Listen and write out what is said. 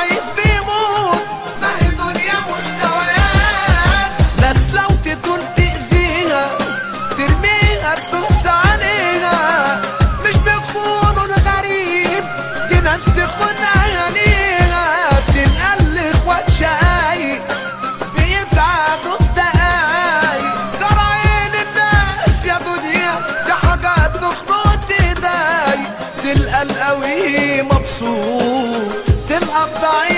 ضعيف بيموت ما هي دنيا مستويات ناس لو تطول تأذيها ترميها تدوس عليها مش بيخونوا الغريب دي ناس تخون اهاليها بتنقل لاخوات شقايق بيبعدوا في دقايق جرايل الناس يا دنيا دي حاجات تخنق تضايق تلقى القوي مبسوط تبقى الضعيف